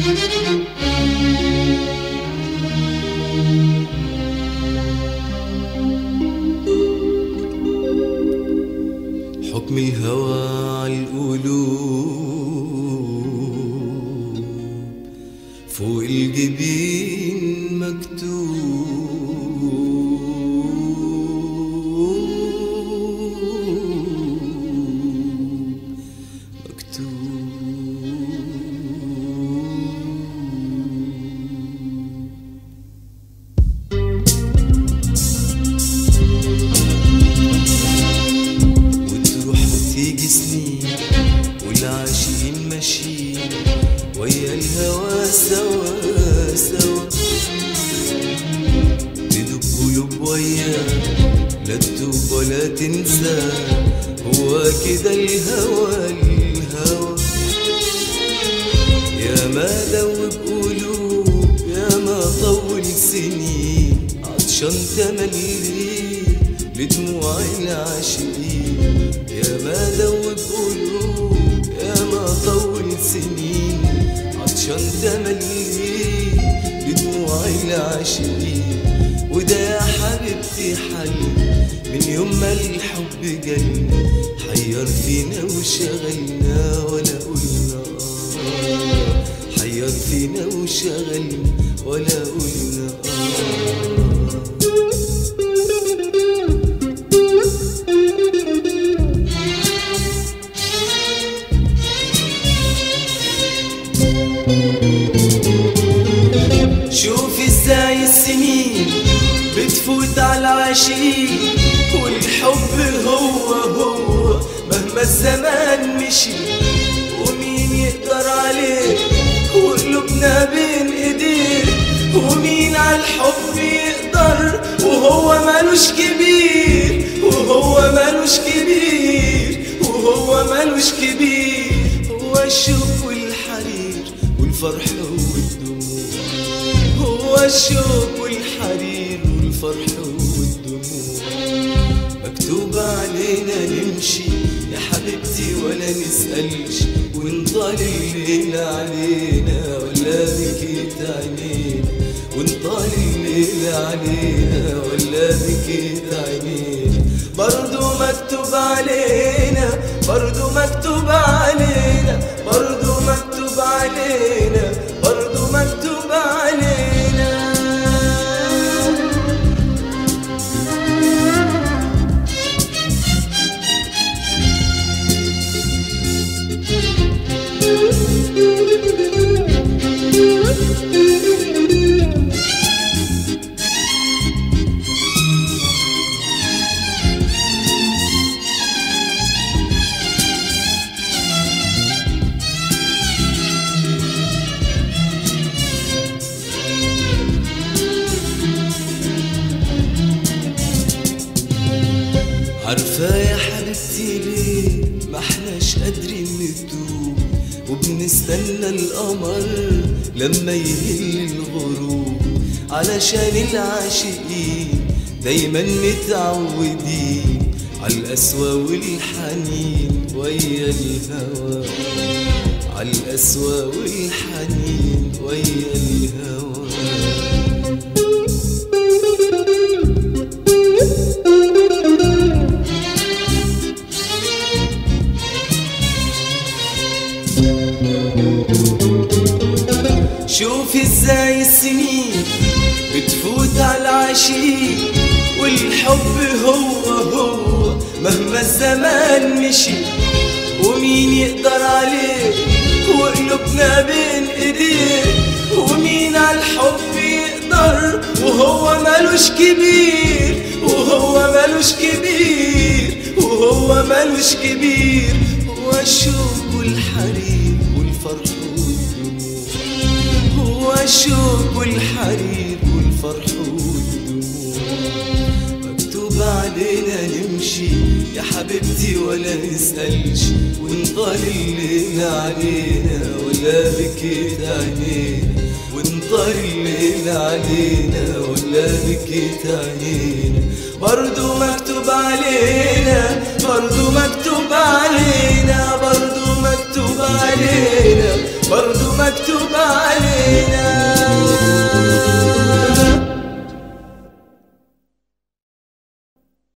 حكم الهوى عالقلوب فوق الجبين مكتوب مكتوب وتروح وتيجي سنين والعاشقين ماشيين ويا الهوى سوا سوا تدب قلوب وياه لا تتوب ولا تنسى هو كده الهوى الهوى يا ما دوب قلوب يا ما طول سنين عطشان تملي لدموع العاشقين يا ما دوب قلوب يا ما طول سنين عطشان تملي لدموع العاشقين وده يا حبيبتي حل من يوم ما الحب جالنا حير فينا وشغلنا ولا قلنا آه حير فينا وشغلنا ولا قلنا آه شوف ازاي السنين بتفوت على العاشقين والحب هو هو مهما الزمان مشي ومين يقدر عليه وقلوبنا بين ايديه ومين على الحب يقدر وهو مالوش كبير وهو مالوش كبير وهو مالوش كبير هو الشوق والحرير والفرح والدموع هو الشوق والحرير والفرح والدموع مكتوب علينا نمشي يا حبيبتي ولا نسألش ونطال الليل علينا ولا بكيت عينينا ونطال الليل علينا ولا بكيت عينينا برضو مكتوب علينا برضو مكتوب علينا برضو مكتوب علينا برضو مكتوب علينا عارفة يا حبيبتي ليه ما احناش قادرين نتوب وبنستنى القمر لما يهل الغروب علشان العاشقين دايما متعودين عالقسوة والحنين ويا الهوى عالقسوة والحنين ويا الهوى شوف ازاي السنين بتفوت على العاشقين والحب هو هو مهما الزمان مشي ومين يقدر عليه وقلوبنا بين ايديه ومين على الحب يقدر وهو مالوش كبير وهو مالوش كبير وهو مالوش كبير هو الشوق والحرير والفرح والدموع هو الشوق والحرير والفرح والدموع مكتوب علينا نمشي يا حبيبتي ولا نسألش ونطال الليل علينا ولا بكيت عينينا ونطال الليل علينا ولا بكيت عينينا برضو مكتوب علينا برضو مكتوب علينا